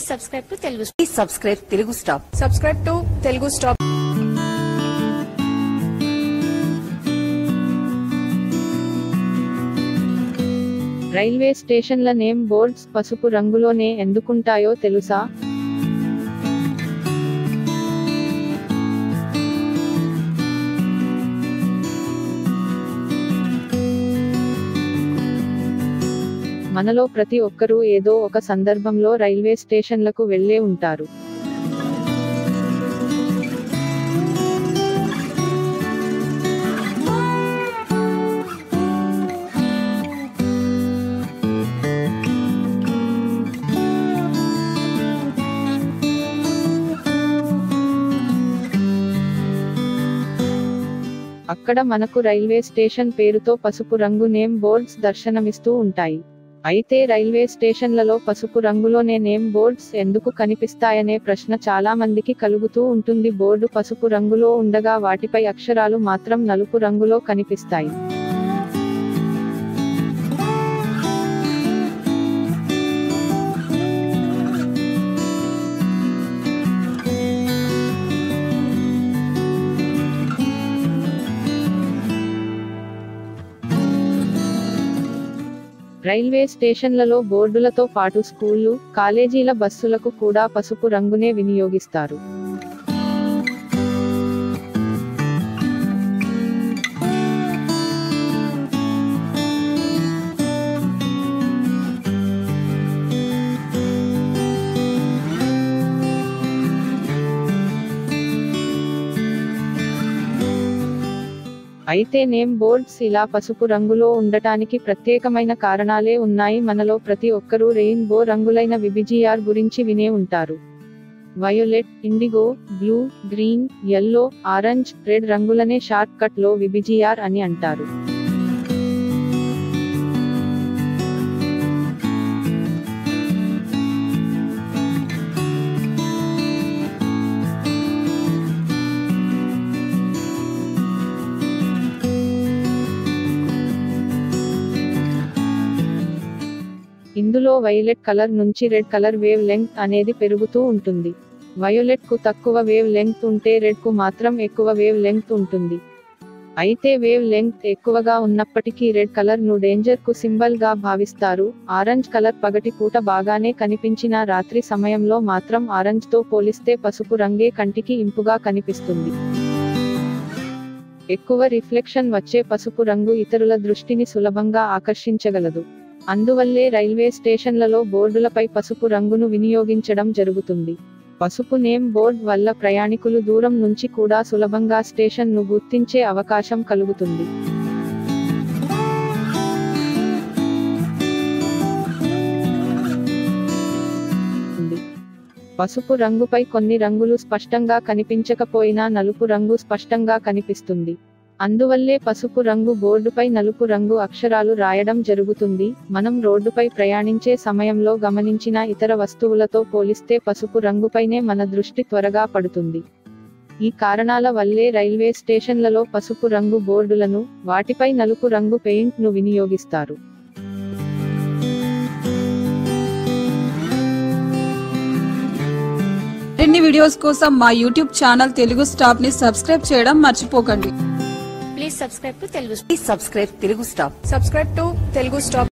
Please subscribe to Telugu Please subscribe Telugu Stop. Subscribe to Telugu Stop. Railway స్టేషన్ల name boards పసుపు రంగులోనే ఎందుకుంటాయో తెలుసా మనలో ప్రతి ఒక్కరూ ఏదో ఒక సందర్భంలో రైల్వే స్టేషన్లకు వెళ్ళే ఉంటారు అక్కడ మనకు రైల్వే స్టేషన్ పేరుతో పసుపు రంగు నేమ్ బోర్డ్స్ దర్శనమిస్తూ ఉంటాయి అయితే రైల్వే స్టేషన్లలో పసుపు రంగులోనే నేమ్ బోర్డ్స్ ఎందుకు కనిపిస్తాయనే ప్రశ్న చాలా మందికి కలుగుతూ ఉంటుంది బోర్డు పసుపు రంగులో ఉండగా వాటిపై అక్షరాలు మాత్రం నలుపు రంగులో కనిపిస్తాయి రైల్వే స్టేషన్లలో బోర్డులతో పాటు స్కూళ్లు కాలేజీల బస్సులకు కూడా పసుపు రంగునే వినియోగిస్తారు అయితే నేమ్ బోర్డ్స్ ఇలా పసుపు రంగులో ఉండటానికి ప్రత్యేకమైన కారణాలే ఉన్నాయి మనలో ప్రతి ఒక్కరూ రెయిన్బో రంగులైన విబిజిఆర్ గురించి వినే ఉంటారు violet indigo blue green yellow orange red రంగులనే షార్ట్ కట్ లో విబిజిఆర్ అని అంటారు ఇందులో వైలెట్ కలర్ నుంచి రెడ్ కలర్ వేవ్ లెంగ్త్ అనేది పెరుగుతూ ఉంటుంది వయోలెట్ కు తక్కువ వేవ్ లెంగ్త్ ఉంటే రెడ్ కు మాత్రం ఎక్కువ వేవ్ లెంగ్త్ ఉంటుంది అయితే వేవ్ లెంగ్త్ ఎక్కువగా ఉన్నప్పటికీ రెడ్ కలర్ ను డేంజర్ కు సింబల్ గా భావిస్తారు ఆరెంజ్ కలర్ పగటి పూట బాగానే కనిపించిన రాత్రి సమయంలో మాత్రం ఆరెంజ్ తో పోలిస్తే పసుపు రంగే కంటికి ఇంపుగా కనిపిస్తుంది ఎక్కువ రిఫ్లెక్షన్ వచ్చే పసుపు రంగు ఇతరుల దృష్టిని సులభంగా ఆకర్షించగలదు అందువల్లే రైల్వే స్టేషన్లలో బోర్డులపై పసుపు రంగును వినియోగించడం జరుగుతుంది పసుపు నేమ్ బోర్డ్ వల్ల ప్రయాణికులు దూరం నుంచి కూడా సులభంగా స్టేషన్ ను గుర్తించే అవకాశం కలుగుతుంది ఉంది. పసుపు రంగుపై కొన్ని రంగులు స్పష్టంగా కనిపించకపోయినా నలుపు రంగు స్పష్టంగా కనిపిస్తుంది అందువల్లే పసుపు రంగు బోర్డుపై నలుపు రంగు అక్షరాలు రాయడం జరుగుతుంది మనం రోడ్డుపై ప్రయాణించే సమయంలో గమనించిన ఇతర వస్తువులతో పోలిస్తే పసుపు రంగుపైనే మన దృష్టి త్వరగా పడుతుంది ఈ కారణాల వల్లే రైల్వే స్టేషన్లలో పసుపు రంగు బోర్డులను వాటిపై నలుపు రంగు పెయింట్ ను వినియోగిస్తారు మరిన్ని వీడియోస్ కోసం మా యూట్యూబ్ ఛానల్ తెలుగు స్టాప్ ని సబ్స్క్రైబ్ చేయడం మర్చిపోకండి Please subscribe to Telugu Please subscribe Telugu Stop. Subscribe to Telugu Stop.